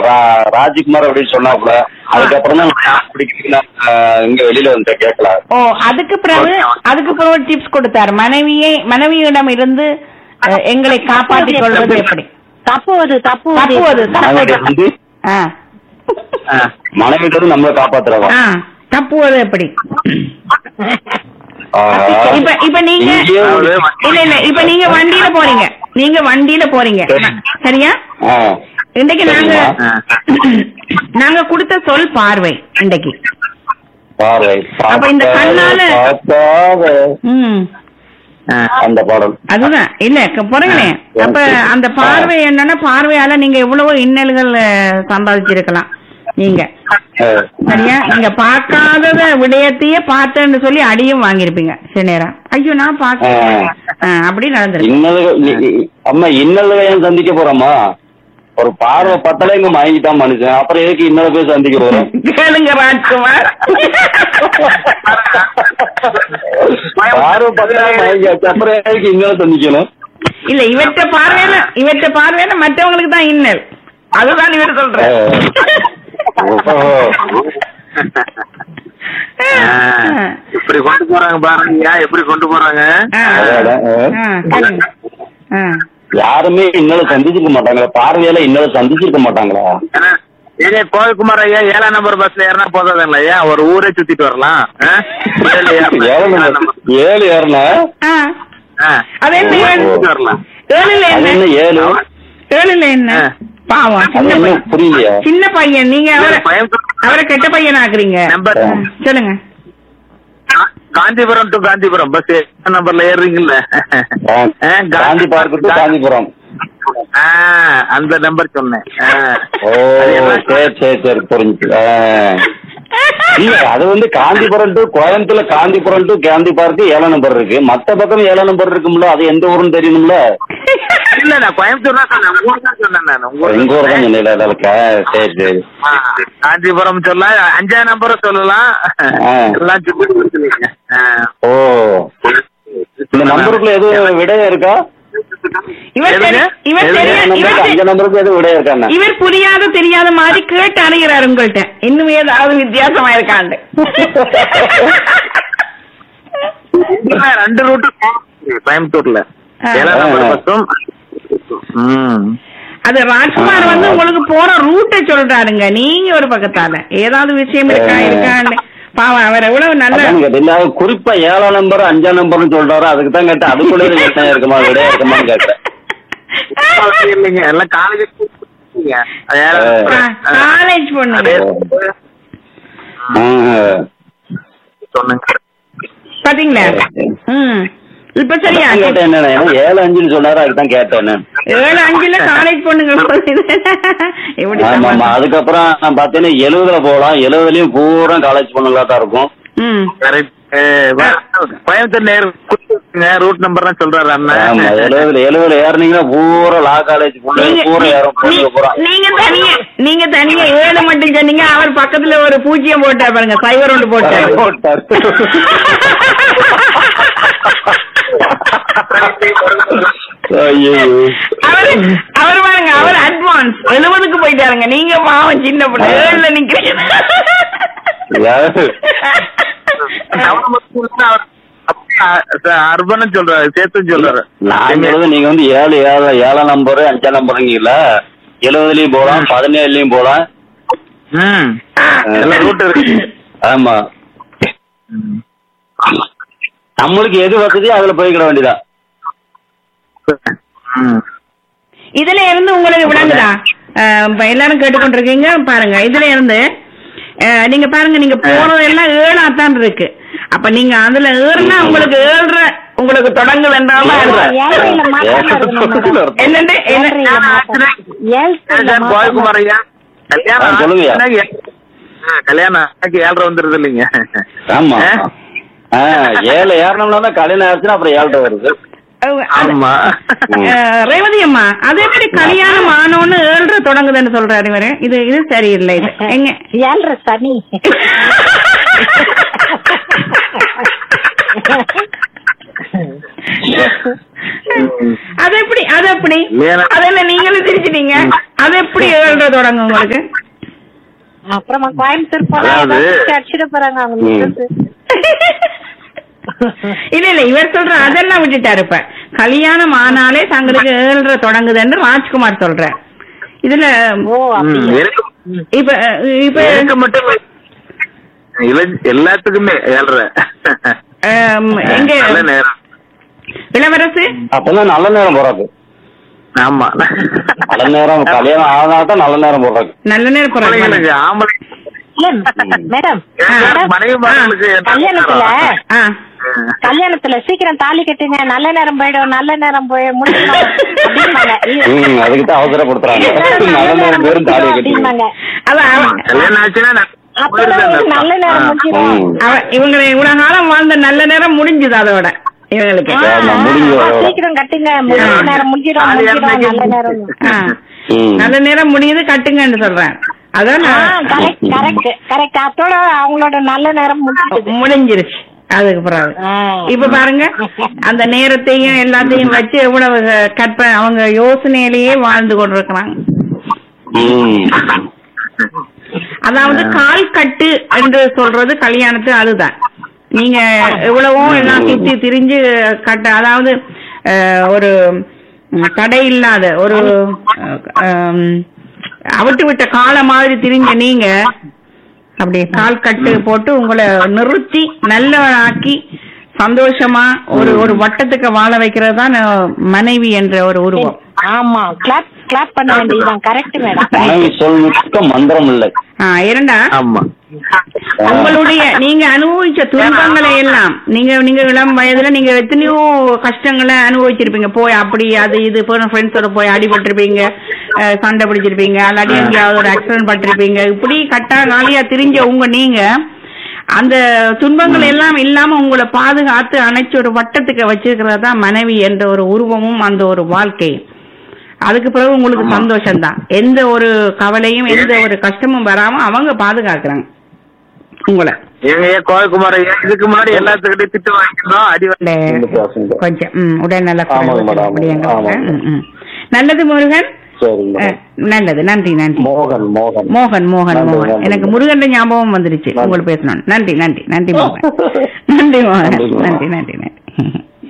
ரா- ராஜ்குமார் அப்படின்னு சொன்னாப்புல அதுக்கப்புறம் தான் நான் பிடிக்கிறதுக்கு நான் ஆஹ், இங்க வெளியில வந்து கேட்கல ஓ அதுக்கு பிறகு அதுக்கு பிறகு டிப்ஸ் கொடுத்தாரு மனைவியை மனைவியிடம் இருந்து அஹ், எங்களை காப்பாற்றிக் கொள்வது எப்படி தப்புவது தப்புவது தப்புவது மனைவி தப்புவது வந்து ஆ. மனைவிட்டு நம்மளை காப்பாத்துறவா ஆ, தப்புவது எப்படி ஆஹா. இப்ப இப்ப நீங்க இங்கேயே ஒரு- இல்ல இல்ல இப்ப நீங்க வண்டியில போறீங்க நீங்க வண்டியில போறீங்க சரி. சரியா ஆ. இன்னைக்கு நாங்க சரிம்மா. நாங்க கொடுத்த சொல் பார்வை இன்னைக்கு பார்வை அப்ப இந்த கண்ணால- பார்க்காத ம் அந்த பாடல் அதுதான் இல்ல க- போறீங்களே ஆ, அப்ப சரி. அந்த பார்வை என்னன்னா பார்வையால நீங்க எவ்வளவோ இன்னல்கள் அஹ், சம்பாதிச்சிருக்கலாம் நீங்க ஆ. சரியா நீங்க பார்க்காதத விடயத்தையே பார்த்தேன்னு சொல்லி அடியும் வாங்கியிருப்பீங்க சில நேரம் ஐயோ நான் பார்க்க அப்படி நடந்திருக்கு இன்னல்கள் இ- இ- அம்மா இன்னல்களை ஏன் சந்திக்க போறோமா ஒரு பார்வை பத்தல இங்க வாங்கிட்டான் மனுஷன் அப்புறம் எதுக்கு இன்னொரு போய் சந்திக்க போறோம் கேளுங்க ராஜ்குமார் பார்வை பத்தல வாங்கியாச்சு அப்புறம் எதுக்கு இன்னொரு சந்திக்கணும் இல்ல இவற்ற பார்வையில இவற்ற பார்வையில மற்றவங்களுக்கு தான் இன்னல் அதுதான் இவர் சொல்ற இப்படி கொண்டு போறாங்க பாருங்க எப்படி கொண்டு போறாங்க யாருமே இன்னொரு சந்திச்சிருக்க மாட்டாங்களா பார்வையால இன்னொரு சந்திச்சிருக்க மாட்டாங்களா ஏன்னா, ஏங்க கோவில்குமார் ஐயா ஏழாம் நம்பர் பஸ்ல ஏறினா போதாதுங்களா ஐயா ஒரு ஊரே சுத்திட்டு வரலாம் ஆ? ஏழு ஏறினா, ஏழு ஏழாம் number- number. ஏழு ஏறுனா ஆ. அது என்ன ஊரே ஏழு? சுத்திட்டு வரலாம் ஏழுல அது என்ன என்ன ஏழு ஏழுல என்ன ஆ. பாவம் அது சின்ன என்ன பையன் புரியலையா சின்ன பையன் நீங்க அவரை கோயம்புத்தூர் அவரை கெட்ட பையன் ஆக்குறீங்க நம்பர் ஆ. சொல்லுங்க கா- காந்திபுரம் டு காந்திபுரம் பஸ் நம்பர்ல ஏறுறீங்கல்ல ஆ, ஆ, காந்தி பார்க்கு to காந்திபுரம் ஆ, அந்த நம்பர் சொன்னேன் ஆ. ஓ அது என்ன? சரி சரி சரி புரிஞ்சு ஆ. இல்ல அது வந்து காந்திபுரம் டு கோயம்புத்தூர்ல காந்திபுரம் டு காந்தி பார்க்கு ஏழாம் நம்பர் இருக்கு மத்த பக்கம் ஏழாம் நம்பர் இருக்கும்ல அது எந்த ஊருன்னு தெரியணும்ல இல்ல நான் கோயம்புத்தூர் தான் சொன்னேன் உங்க ஊர் தான் சொன்னேன் நான் உங்க ஊர் எங்க ஊர் தான் சொன்னீங்களா அதற்கு சரி சரி ஆ, காஞ்சிபுரம் சொல்லலாம் அஞ்சாம் நம்பரும் சொல்லலாம் ஆ. எல்லாம் சுத்தி கொடுத்துருவீங்க. ஆ. ஓ இந்த நம்பருக்குள்ள எதுவும் விடைய இருக்கா இவர் தெரி- எதுங்க? இவர் எதுங்க? தெரிய- நம்பருக்கு இவர் அஞ்சு தெ- நம்பருக்கு எதுவும் விடைய இருக்காண்ணா இவர் புரியாத தெரியாத மாதிரி கேட்டு அணுகிறாரு உங்கள்ட்ட இன்னும் ஏதாவது வித்தியாசமா இருக்காண்டு இல்ல, ரெண்டு ரூட்டு கோயம்புத்தூர்ல ஆ. ஏழாம் நம்பர் ஆ. பஸ்ஸும் ம். அது ராஜ்குமார் வந்து உங்களுக்கு போற ரூட்டை சொல்றாருங்க நீங்க ஒரு பக்கத்தால ஏதாவது விஷயம் இருக்கா இருக்கான்னு பாவம் அவர் எவ்வளவு நல்ல அதான் கேட்டேன் இல்ல குறிப்பா ஏழாம் நம்பர் அஞ்சாம் நம்பர்னு சொல்றாரு அதுக்கு தான் கேட்டேன் அதுக்குள்ள என்ன இருக்குமா விடைய இருக்குமான்னு கேட்டேன் அப்படி இல்லைங்க எல்லாம் காலேஜ் ஏழாம் ஆ. number. ஆ. காலேஜ் பொண்ணு அதே ம். சொன்னேங்க பாத்தீங்களா ம் இப்ப சரியா அதான் கேட்டேன் என்னன்னா ஏன்னா ஏழு அஞ்சுன்னு சொன்னாரு அதுதான் கேட்டேன் நான். ஏழு அஞ்சுல காலேஜ் பொண்ணுங்க எப்படி ஆமா ஆமா சமாளி- அதுக்கப்புறம் நான் பார்த்தேன்னா எழுபதுல போகலாம் எழுபதுலயும் பூரா காலேஜ் பொண்ணுங்களா தான் இருக்கும் ம் கரெக்ட் கோயம்புத்தூர் நேர் ரூட் நம்பர் தான் சொல்றாரு ஆமா அண்ணன் எழுபதுல எழுபதுல ஏறினீங்கன்னா பூரா லா காலேஜ் பொண்ணு நீங்க பூரா ஏறும் பொண்ணுங்க பூரா நீ- நீங்க தனியா நீங்க தனியா ஏழு மட்டும் சொன்னீங்க அவர் பக்கத்துல ஒரு பூஜ்ஜியம் போட்டார் பாருங்க சைவர் ஒன்று போட்டாரு போட்டாரு. ஐயோ அவரு அவர் பாருங்க அவர் அட்வான்ஸ் எழுபதுக்கு போயிட்டாருங்க நீங்க பாவம் சின்ன பொண்ணு ஏழுல நிக்கிறீங்க அதாவது அர்பன் சொல்றாரு சேர்த்து சொல்றாரு நான் சொல்றது நீங்க வந்து ஏழு ஏழு ஏழாம் நம்பரு அஞ்சாம் நம்பருங்கல்ல எழுபதுலயும் போலாம் பதினேழுலயும் போலாம் ம் எல்லாம் ரூட் இருக்கு ஆமா நம்மளுக்கு எது வசதியோ அதுல போய்க்கிட வேண்டியதா ம். இதுல இருந்து உங்களுக்கு விளங்குதா அஹ், இப்ப எல்லாரும் கேட்டுக்கொண்டிருக்கீங்க பாருங்க இதுல இருந்து அஹ், நீங்க பாருங்க நீங்க போறதெல்லாம் ஏழா தான் இருக்கு அப்ப நீங்க அதுல ஏறுனா உங்களுக்கு ஏழ்ற உங்களுக்கு தொடங்கல் என்றாலும் ஏழ்றையில மாற்றம் இருக்கணும் மேடம். என்னண்டு என்ன ஏழ்றையில மாற்றம். ஏழ்றையில சார் மாற்றம். கோயகுமார் ஐயா கல்யாணம் ஆ, சொல்லுங்கய்யா. ஆச்சுன்னா ஏ- ஆ, கல்யாணம் ஆச்சு ஏழரை வந்துருது இல்லைங்க ஆமா ஆ? ஆ, ஏழு ஏறணும்னா தான் கல்யாணம் ஆச்சுன்னா அப்புறம் ஏழ்ரை வருது அஹ், அது- ஆமா அஹ், ரேவதி அம்மா அது எப்படி கல்யாணம் ஆனோன்னு ஏழ்ற தொடங்குதுன்னு சொல்றாரு இவரு இது இது சரியில்லை இது எங்க ஏழ்றை சனி அது எப்படி அது எப்படி இல்லையா? அதெல்லாம் நீங்களும் சிரிச்சிட்டீங்க அது எப்படி ஏழ்ற தொடங்கும் உங்களுக்கு அப்புறமா கோயம்புத்தூர் போனா அதாவது- ஏதாவது அடிச்சிட போறாங்க அவங்க ம். மிஸ்ஸஸ். இல்ல இல்ல இவர் சொல்ற அதெல்லாம் விட்டுட்டாரு இப்ப கல்யாணம் ஆனாலே தங்களுக்கு ஏழ்ற தொடங்குதுன்னு ராஜ்குமார் சொல்ற இதுல ஓ ம், அப்படியா எனக்கு இப்ப இப்ப எனக்கு மட்டும் இல்ல. இள- எல்லாத்துக்குமே ஏழ்ற ஆம், எங்க நல்ல நேரம் இளவரசு அப்பதான் நல்ல நேரம் போறாது ஆமா நல்ல நேரம் கல்யாணம் ஆனா தான் நல்ல நேரம் போடுறாங்க நல்ல நேரம் போறாங்க பிள்ளைங்களுக்கு ஆம்பளை இல்ல மேடம் மேடம் மனைவி மகளுக்கு என்ன கல்யாணத்துல நேரம்? ஆ கல்யாணத்துல சீக்கிரம் தாலி கட்டுங்க நல்ல நேரம் போயிடும் நல்ல நேரம் போய் முடிக்கணும் அப்படிம்பாங்க. ம் அதுக்கு தான் அவசரப்படுத்துறாங்க நல்ல நேரம் பேரும் தாலியை கட்டி அப்படிம்பாங்க. அதான் அவ- கல்யாணம் ஆச்சுன்னா நான் அப்பதான் உங்களுக்கு நல்ல நேரம் முடிஞ்சிடும் ம் அவ- இவங்க இவ்வளவு காலம் வாழ்ந்த நல்ல நேரம் முடிஞ்சுது அதோட இவங்களுக்கு ஆ, ஆமா, முடிஞ்சு ஆ, அதோட. சீக்கிரம் கட்டுங்க நல்ல நேரம் முடிஞ்சிடும் அது முடிஞ்சிடும் எனக்கு நல்ல நேரம் ஆ. ம் நல்ல நேரம் முடியுது கட்டுங்கன்னு சொல்றேன் அதான் நான் கரெக்ட் கரெக்ட் கரெக்ட் அதோட அவங்களோட நல்ல நேரம் முடிஞ்சிடுது முடிஞ்சிருச்சு அதுக்கு பிறகு ஆ. இப்ப பாருங்க அந்த நேரத்தையும் எல்லாத்தையும் வச்சு எவ்வளவு கற்ப அவங்க யோசனையிலேயே வாழ்ந்து கொண்டிருக்கிறாங்க ம் அதாவது கால் கட்டு என்று சொல்றது கல்யாணத்து அதுதான் நீங்க எவ்வளவோ எல்லாம் சுத்தி திரிஞ்சு கட்ட அதாவது அஹ், ஒரு ம், தடை இல்லாத ஒரு அஹ், அவிட்டு விட்ட கால மாதிரி திரிஞ்ச நீங்க அப்படி கால் கட்டு போட்டு உங்களை நிறுத்தி நல்லவனாக்கி சந்தோஷமா ஒரு ஒரு வட்டத்துக்கு வாழ வைக்கிறது தான் மனைவி என்ற ஒரு உருவம் ஆமா கிளாப் கிளாப் பண்ண வேண்டியதுதான் கரெக்ட் மேடம் மனைவி சொல் மிக்க மந்திரம் இல்லை ஆ, இரண்டா ஆமா உங்களுடைய நீங்க அனுபவிச்ச துன்பங்களை எல்லாம் நீங்க நீங்க இளம் வயதுல நீங்க எத்தனையோ கஷ்டங்களை அனுபவிச்சிருப்பீங்க போய் அப்படி அது இது ஃப்ரெண்ட்ஸோட போய் அடிபட்டிருப்பீங்க அஹ், சண்டை பிடிச்சிருப்பீங்க அல்லாட்டி எங்கேயாவது ஒரு ஆக்சிடென்ட் பட்டிருப்பீங்க இப்படி கட்டா காலியா திரிஞ்ச உங்க நீங்க அந்த துன்பங்கள் எல்லாம் இல்லாம உங்களை பாதுகாத்து அணைச்சு ஒரு வட்டத்துக்கு வச்சிருக்கிறது தான் மனைவி என்ற ஒரு உருவமும் அந்த ஒரு வாழ்க்கையும் அதுக்கு பிறகு உங்களுக்கு சந்தோஷம் தான் எந்த ஒரு கவலையும் எந்த ஒரு கஷ்டமும் வராம அவங்க பாதுகாக்கிறாங்க உங்களை எங்க ஏன் கோயக்குமார் ஐயா இதுக்கு முன்னாடி எல்லாத்துக்கிட்டையும் திட்டு வாங்கிக்கிறோம் அடி வாங்கி இல்ல, இந்த பேசுங்க. கொஞ்சம் ம், உடல் நல்ல ஆமாங்க மேடம், அப்படிங்க ஆமாங்க. ம், ம். நல்லது முருகன் சரிங்க அஹ், நல்லது நன்றி நன்றி மோகன் மோகன் மோகன் மோகன் நன்றி, மோகன் நன்றி. எனக்கு முருகன் ஞாபகம் வந்துருச்சு நன்றி. உங்களுக்கு பேசணும் நன்றி நன்றி நன்றி மோகன் நன்றி மோகன் நன்றி, மோகன். நன்றி நன்றி நன்றி